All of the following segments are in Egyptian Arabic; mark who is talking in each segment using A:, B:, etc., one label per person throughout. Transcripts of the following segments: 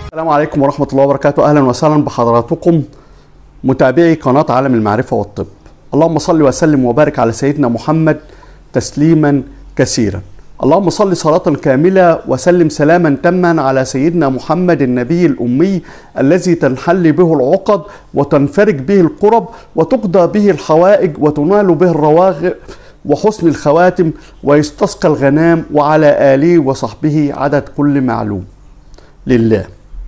A: السلام عليكم ورحمة الله وبركاته أهلا وسهلا بحضراتكم متابعي قناة عالم المعرفة والطب اللهم صل وسلم وبارك على سيدنا محمد تسليما كثيرا اللهم صل صلاة كاملة وسلم سلاما تاما على سيدنا محمد النبي الأمي الذي تنحل به العقد وتنفرج به القرب وتقضى به الحوائج وتنال به الرواغب وحسن الخواتم ويستسقى الغنام وعلى آله وصحبه عدد كل معلوم لله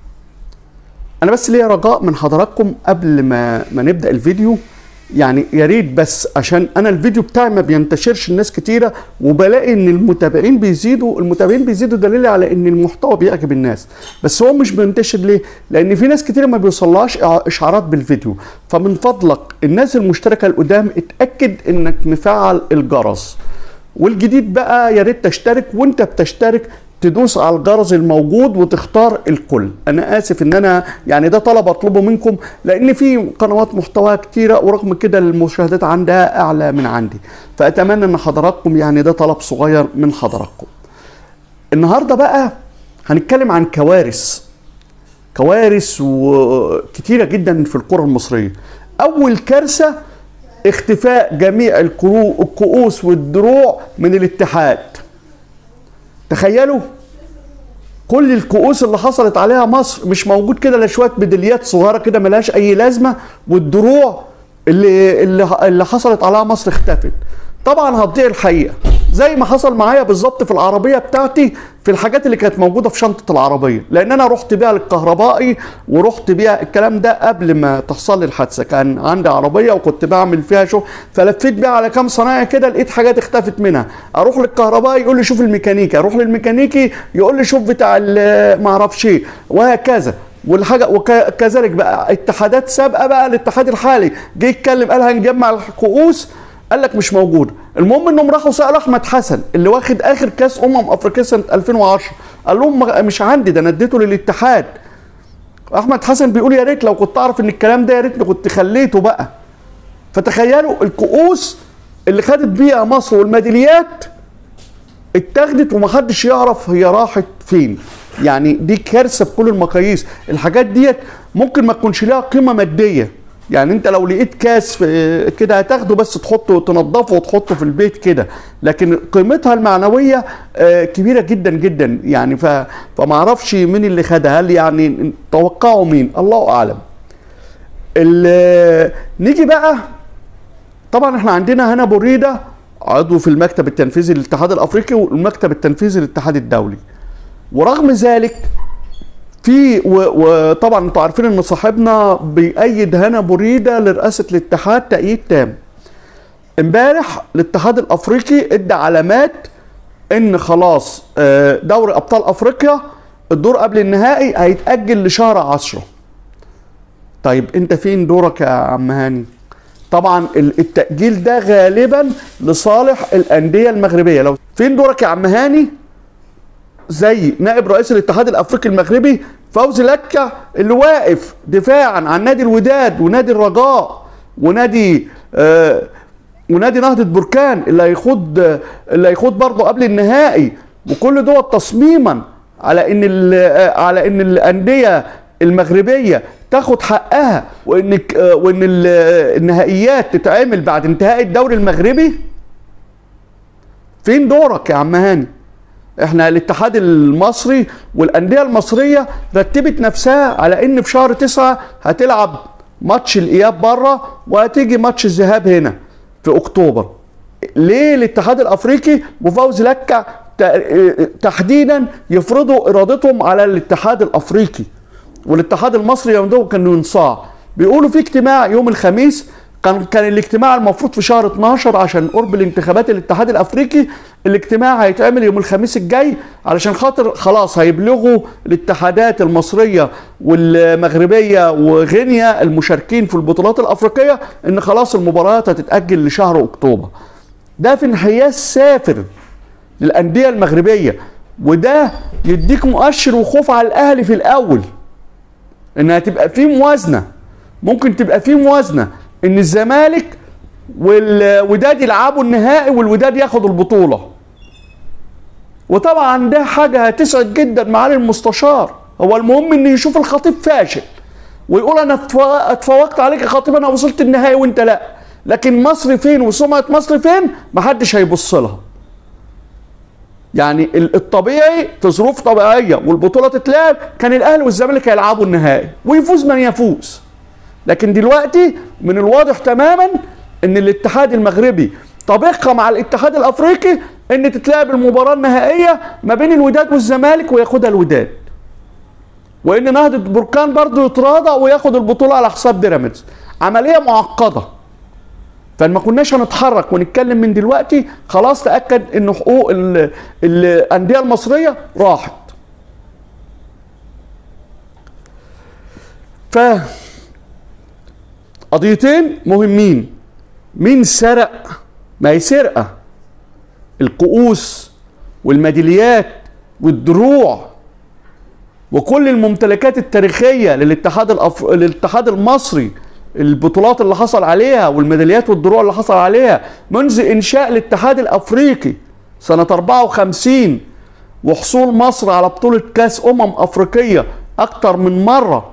A: انا بس ليا رجاء من حضراتكم قبل ما ما نبدا الفيديو يعني يا ريت بس عشان انا الفيديو بتاعي ما بينتشرش الناس كتيره وبلاقي ان المتابعين بيزيدوا المتابعين بيزيدوا دليل على ان المحتوى بيعجب الناس بس هو مش بينتشر ليه لان في ناس كتيره ما بيوصلهاش اشعارات بالفيديو فمن فضلك الناس المشتركه القدام اتاكد انك مفعل الجرس والجديد بقى يا ريت تشترك وانت بتشترك تدوس على الجرس الموجود وتختار الكل انا اسف ان انا يعني ده طلب اطلبه منكم لان في قنوات محتوى كتيره ورغم كده المشاهدات عندها اعلى من عندي فاتمنى ان حضراتكم يعني ده طلب صغير من حضراتكم النهارده بقى هنتكلم عن كوارث كوارث وكتيره جدا في القرى المصريه اول كارثه اختفاء جميع الكؤوس والدروع من الاتحاد تخيلوا كل الكؤوس اللي حصلت عليها مصر مش موجود كده لا شويه ميداليات صغيره كده ملهاش اي لازمه والدروع اللي اللي اللي حصلت عليها مصر اختفت طبعا هتضيع الحقيقه زي ما حصل معايا بالظبط في العربيه بتاعتي في الحاجات اللي كانت موجوده في شنطه العربيه لان انا رحت بيها للكهربائي ورحت بيها الكلام ده قبل ما تحصل لي الحادثه كان عندي عربيه وكنت بعمل فيها شغل فلفيت بيها على كام صنايعي كده لقيت حاجات اختفت منها اروح للكهربائي يقول لي شوف الميكانيكي اروح للميكانيكي يقول لي شوف بتاع ما اعرفش ايه وهكذا والحاجه وكذلك بقى اتحادات سابقه بقى الاتحاد الحالي جه يتكلم قال هنجمع الكؤوس قال لك مش موجوده المهم انهم راحوا سالوا احمد حسن اللي واخد اخر كاس امم افريقيا سنه 2010 قال لهم مش عندي ده انا اديته للاتحاد احمد حسن بيقول يا ريت لو كنت اعرف ان الكلام ده يا ريتني كنت خليته بقى فتخيلوا الكؤوس اللي خدت بيها مصر والميداليات اتاخدت ومحدش يعرف هي راحت فين يعني دي كارثه بكل المقاييس الحاجات ديت ممكن ما تكونش ليها قيمه ماديه يعني انت لو لقيت كاس كده هتاخده بس تحطه تنضفه وتحطه في البيت كده لكن قيمتها المعنويه كبيره جدا جدا يعني فما اعرفش مين اللي خدها هل يعني توقعوا مين الله اعلم نيجي بقى طبعا احنا عندنا هنا بريده عضو في المكتب التنفيذي للاتحاد الافريقي والمكتب التنفيذي للاتحاد الدولي ورغم ذلك في وطبعا انتوا عارفين ان صاحبنا بيأيد هنا بريده لرئاسه الاتحاد تأييد تام. امبارح الاتحاد الافريقي ادى علامات ان خلاص دوري ابطال افريقيا الدور قبل النهائي هيتأجل لشهر عشرة. طيب انت فين دورك يا عم هاني؟ طبعا التأجيل ده غالبا لصالح الأندية المغربية لو فين دورك يا عم هاني؟ زي نائب رئيس الاتحاد الافريقي المغربي فوزي لكة اللي واقف دفاعا عن نادي الوداد ونادي الرجاء ونادي آه ونادي نهضة بركان اللي هيخوض اللي هيخوض برضه قبل النهائي وكل دول تصميما على ان على ان الانديه المغربيه تاخد حقها وان وان النهائيات تتعمل بعد انتهاء الدوري المغربي فين دورك يا عم هاني؟ احنا الاتحاد المصري والانديه المصريه رتبت نفسها على ان في شهر تسعة هتلعب ماتش الاياب بره وهتيجي ماتش الذهاب هنا في اكتوبر ليه الاتحاد الافريقي وفوز لكة تحديدا يفرضوا ارادتهم على الاتحاد الافريقي والاتحاد المصري يوم كانوا ينصاع بيقولوا في اجتماع يوم الخميس كان كان الاجتماع المفروض في شهر 12 عشان قرب الانتخابات الاتحاد الافريقي الاجتماع هيتعمل يوم الخميس الجاي علشان خاطر خلاص هيبلغوا الاتحادات المصريه والمغربيه وغينيا المشاركين في البطولات الافريقيه ان خلاص المباريات هتتاجل لشهر اكتوبر ده في انحياز سافر للانديه المغربيه وده يديك مؤشر وخوف على الاهلي في الاول انها تبقى في موازنه ممكن تبقى في موازنه ان الزمالك والوداد يلعبوا النهائي والوداد ياخد البطوله وطبعا ده حاجه هتسعد جدا معالي المستشار هو المهم ان يشوف الخطيب فاشل ويقول انا اتفوقت عليك يا خطيب انا وصلت النهائي وانت لا لكن مصر فين وسمعه مصر فين محدش هيبص لها يعني الطبيعي في ظروف طبيعيه والبطوله تتلعب كان الاهلي والزمالك هيلعبوا النهائي ويفوز من يفوز لكن دلوقتي من الواضح تماما ان الاتحاد المغربي طبيعها مع الاتحاد الافريقي ان تتلعب المباراه النهائيه ما بين الوداد والزمالك وياخدها الوداد وان نهضه بركان برضه يتراضى وياخد البطوله على حساب بيراميدز عمليه معقده فما كناش هنتحرك ونتكلم من دلوقتي خلاص تاكد ان حقوق الانديه المصريه راحت ف قضيتين مهمين مين سرق ما هي سرقه الكؤوس والميداليات والدروع وكل الممتلكات التاريخيه للاتحاد الأف... للاتحاد المصري البطولات اللي حصل عليها والميداليات والدروع اللي حصل عليها منذ انشاء الاتحاد الافريقي سنه 54 وحصول مصر على بطوله كاس امم افريقيه اكتر من مره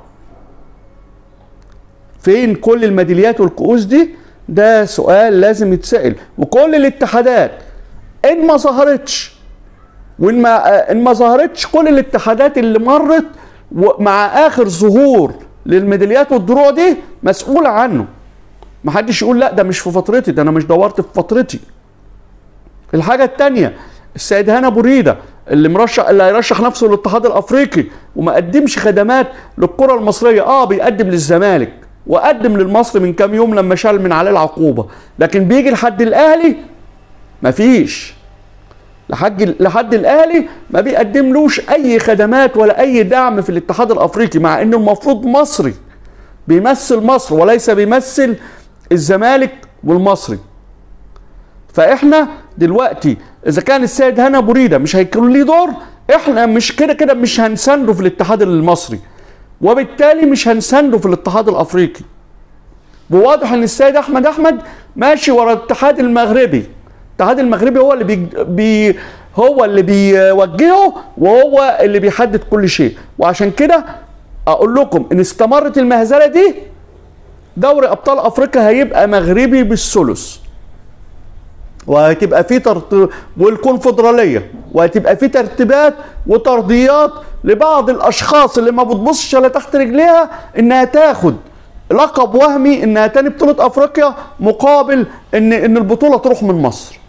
A: فين كل الميداليات والكؤوس دي ده سؤال لازم يتسال وكل الاتحادات ان ما ظهرتش وان ما ان ما ظهرتش كل الاتحادات اللي مرت مع اخر ظهور للميداليات والدروع دي مسؤوله عنه ما حدش يقول لا ده مش في فترتي ده انا مش دورت في فترتي الحاجه الثانيه السيد هنا بريده اللي مرشح اللي هيرشح نفسه للاتحاد الافريقي وما قدمش خدمات للكره المصريه اه بيقدم للزمالك وقدم للمصري من كام يوم لما شال من عليه العقوبه لكن بيجي لحد الاهلي مفيش لحد لحد الاهلي ما بيقدملوش اي خدمات ولا اي دعم في الاتحاد الافريقي مع انه المفروض مصري بيمثل مصر وليس بيمثل الزمالك والمصري فاحنا دلوقتي اذا كان السيد هنا بريده مش هيكون ليه دور احنا مش كده كده مش هنسنده في الاتحاد المصري وبالتالي مش هنسنده في الاتحاد الافريقي وواضح ان السيد احمد احمد ماشي ورا الاتحاد المغربي الاتحاد المغربي هو اللي بي, بي هو اللي بيوجهه وهو اللي بيحدد كل شيء وعشان كده اقول لكم ان استمرت المهزله دي دوري ابطال افريقيا هيبقى مغربي بالثلث وهتبقى في ترت... والكونفدراليه وهتبقى في ترتيبات وترضيات لبعض الاشخاص اللي ما بتبصش على تحت رجليها انها تاخد لقب وهمي انها تاني بطوله افريقيا مقابل ان ان البطوله تروح من مصر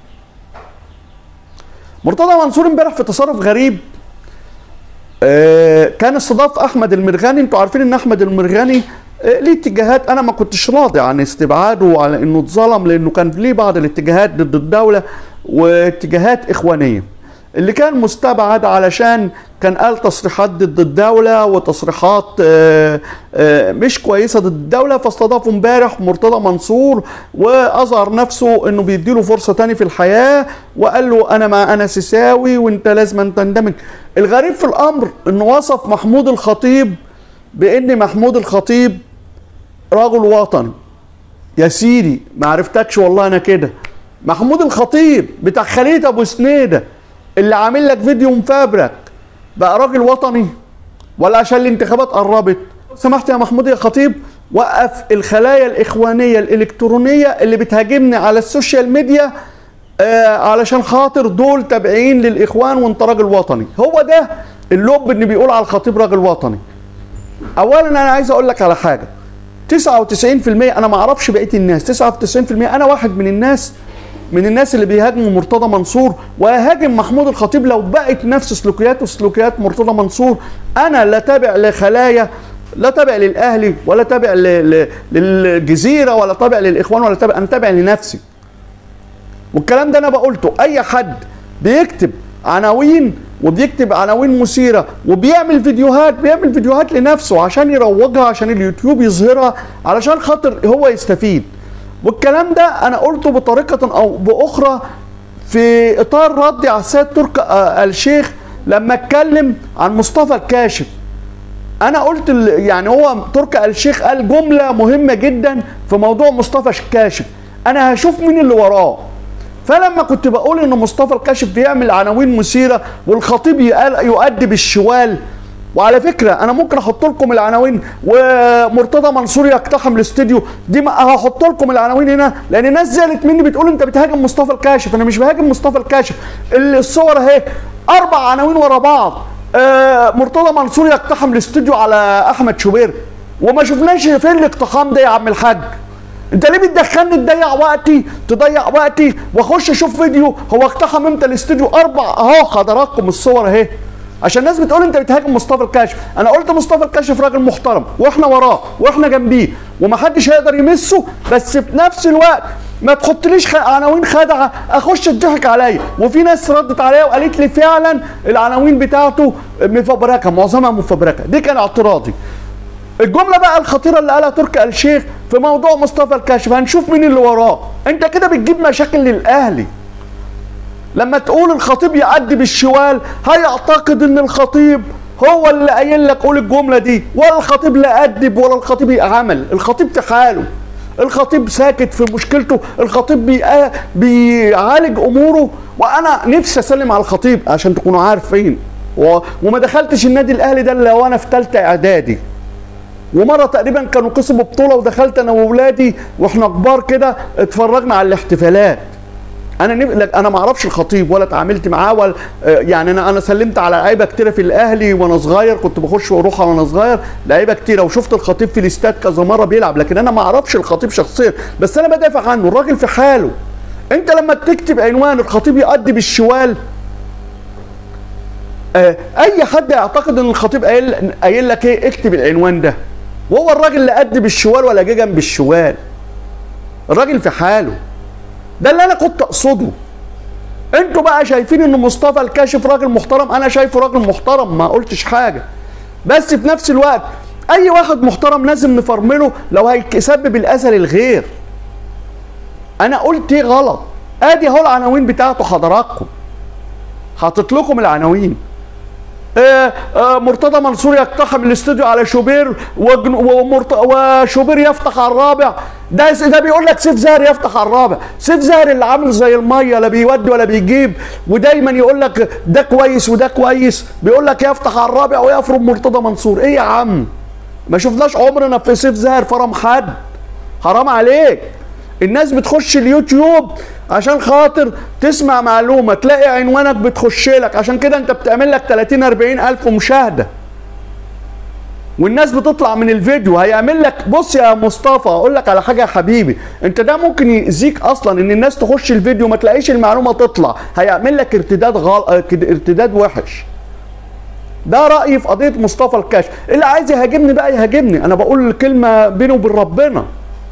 A: مرتضى منصور امبارح في تصرف غريب آه كان استضاف احمد المرغني انتوا عارفين ان احمد المرغني آه ليه اتجاهات انا ما كنتش راضي عن استبعاده وعلى انه اتظلم لانه كان ليه بعض الاتجاهات ضد الدوله واتجاهات اخوانيه اللي كان مستبعد علشان كان قال تصريحات ضد الدولة وتصريحات مش كويسة ضد الدولة فاستضافوا امبارح مرتضى منصور وأظهر نفسه انه بيديله فرصة تاني في الحياة وقال له انا ما انا سيساوي وانت لازم تندمج الغريب في الامر انه وصف محمود الخطيب بان محمود الخطيب رجل وطني يا سيدي ما عرفتكش والله انا كده محمود الخطيب بتاع خلية ابو سنيده اللي عامل لك فيديو مفبرك بقى راجل وطني ولا عشان الانتخابات قربت سمحت يا محمود يا خطيب وقف الخلايا الاخوانيه الالكترونيه اللي بتهاجمني على السوشيال ميديا آه علشان خاطر دول تابعين للاخوان وانت راجل وطني هو ده اللب اللي بيقول على الخطيب راجل وطني اولا انا عايز اقول لك على حاجه 99% انا ما اعرفش بقيه الناس 99% انا واحد من الناس من الناس اللي بيهاجموا مرتضى منصور وهاجم محمود الخطيب لو بقت نفس سلوكياته سلوكيات مرتضى منصور انا لا تابع لخلايا لا تابع للاهلي ولا تابع للجزيره ولا تابع للاخوان ولا تابع انا تابع لنفسي والكلام ده انا بقولته اي حد بيكتب عناوين وبيكتب عناوين مثيرة وبيعمل فيديوهات بيعمل فيديوهات لنفسه عشان يروجها عشان اليوتيوب يظهرها علشان خاطر هو يستفيد والكلام ده انا قلته بطريقه او باخرى في اطار ردي على السيد ترك الشيخ لما اتكلم عن مصطفى الكاشف انا قلت يعني هو ترك الشيخ قال جمله مهمه جدا في موضوع مصطفى الكاشف انا هشوف مين اللي وراه فلما كنت بقول ان مصطفى الكاشف بيعمل عناوين مثيره والخطيب يؤدي بالشوال وعلى فكره انا ممكن احط لكم العناوين ومرتضى منصور يقتحم الاستوديو دي ما هحط لكم العناوين هنا لان الناس زعلت مني بتقول انت بتهاجم مصطفى الكاشف انا مش بهاجم مصطفى الكاشف الصور اهي اربع عناوين ورا بعض آه مرتضى منصور يقتحم الاستوديو على احمد شوبير وما شفناش فين الاقتحام ده يا عم الحاج انت ليه بتدخلني تضيع وقتي تضيع وقتي واخش اشوف فيديو هو اقتحم امتى الاستوديو اربع اهو حضراتكم الصور اهي عشان الناس بتقول انت بتهاجم مصطفى الكاشف انا قلت مصطفى الكاشف راجل محترم واحنا وراه واحنا جنبيه ومحدش هيقدر يمسه بس في نفس الوقت ما تحطليش خ... عناوين خادعه اخش تضحك عليا وفي ناس ردت عليا وقالت لي فعلا العناوين بتاعته مفبركه معظمها مفبركه دي كان اعتراضي الجمله بقى الخطيره اللي قالها تركي آل الشيخ في موضوع مصطفى الكاشف هنشوف مين اللي وراه انت كده بتجيب مشاكل للاهلي لما تقول الخطيب يعدي بالشوال هيعتقد ان الخطيب هو اللي قايل لك قول الجمله دي ولا الخطيب لا ادب ولا الخطيب عمل الخطيب في حاله الخطيب ساكت في مشكلته الخطيب بي... بيعالج اموره وانا نفسي اسلم على الخطيب عشان تكونوا عارفين و... وما دخلتش النادي الاهلي ده الا وانا في ثالثه اعدادي ومره تقريبا كانوا كسبوا بطوله ودخلت انا واولادي واحنا كبار كده اتفرجنا على الاحتفالات انا نف... انا ما اعرفش الخطيب ولا اتعاملت معاه ولا يعني انا انا سلمت على لعيبه كتيره في الاهلي وانا صغير كنت بخش واروح وانا صغير لعيبه كتيره وشفت الخطيب في الاستاد كذا مره بيلعب لكن انا ما اعرفش الخطيب شخصيا بس انا بدافع عنه الراجل في حاله انت لما تكتب عنوان الخطيب يؤدي بالشوال آه اي حد يعتقد ان الخطيب قايل قايل لك ايه اكتب العنوان ده وهو الراجل لا قد بالشوال ولا جه جنب الشوال الراجل في حاله ده اللي انا كنت اقصده انتوا بقى شايفين ان مصطفى الكاشف راجل محترم انا شايفه راجل محترم ما قلتش حاجه بس في نفس الوقت اي واحد محترم لازم نفرمله لو هيسبب الاذى للغير انا قلت ايه غلط ادي اهو العناوين بتاعته حضراتكم حاطط لكم العناوين آه آه مرتضى منصور يقتحم الاستوديو على شوبير ومرت... وشوبير يفتح على الرابع ده ده بيقول لك سيف زاهر يفتح على الرابع سيف زاهر اللي عامل زي الميه لا بيودي ولا بيجيب ودايما يقول لك ده كويس وده كويس بيقول لك يفتح على الرابع ويفرم مرتضى منصور ايه يا عم ما شفناش عمرنا في سيف زاهر فرم حد حرام عليك الناس بتخش اليوتيوب عشان خاطر تسمع معلومه تلاقي عنوانك بتخش لك عشان كده انت بتعمل لك 30 40 الف مشاهده والناس بتطلع من الفيديو هيعمل لك بص يا مصطفى اقول لك على حاجه يا حبيبي انت ده ممكن يأذيك اصلا ان الناس تخش الفيديو ما تلاقيش المعلومه تطلع هيعمل لك ارتداد غل... ارتداد وحش ده رايي في قضيه مصطفى الكاشف اللي عايز يهاجمني بقى يهاجمني انا بقول الكلمه بينه وبين ربنا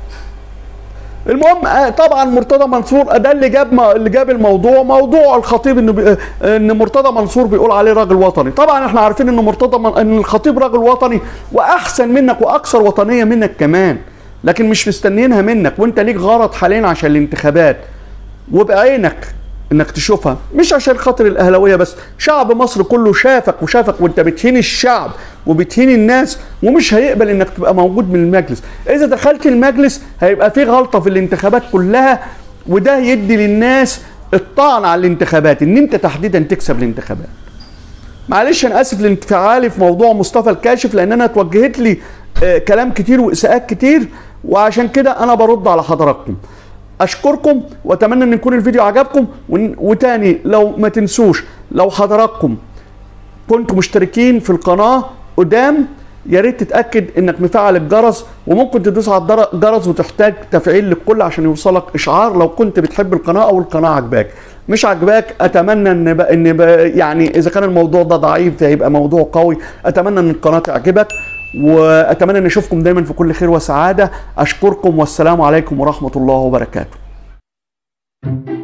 A: المهم طبعا مرتضى منصور ده اللي جاب اللي جاب الموضوع موضوع الخطيب انه ان مرتضى منصور بيقول عليه راجل وطني طبعا احنا عارفين ان مرتضى من ان الخطيب راجل وطني واحسن منك واكثر وطنيه منك كمان لكن مش مستنيينها منك وانت ليك غرض حاليا عشان الانتخابات وبعينك انك تشوفها مش عشان خاطر الاهلاويه بس شعب مصر كله شافك وشافك وانت بتهين الشعب وبتهين الناس ومش هيقبل انك تبقى موجود من المجلس اذا دخلت المجلس هيبقى في غلطه في الانتخابات كلها وده يدي للناس الطعن على الانتخابات ان انت تحديدا تكسب الانتخابات معلش انا اسف لانفعالي في موضوع مصطفى الكاشف لان انا اتوجهت لي آه كلام كتير واساءات كتير وعشان كده انا برد على حضراتكم اشكركم واتمنى ان يكون الفيديو عجبكم وتاني لو ما تنسوش لو حضراتكم كنتوا مشتركين في القناه قدام يا ريت تتاكد انك مفعل الجرس وممكن تدوس على الجرس وتحتاج تفعيل للكل عشان يوصلك اشعار لو كنت بتحب القناه او القناه عجباك مش عجباك اتمنى ان بقى ان بقى يعني اذا كان الموضوع ده ضعيف هيبقى موضوع قوي اتمنى ان القناه تعجبك واتمنى ان اشوفكم دايما في كل خير وسعاده اشكركم والسلام عليكم ورحمه الله وبركاته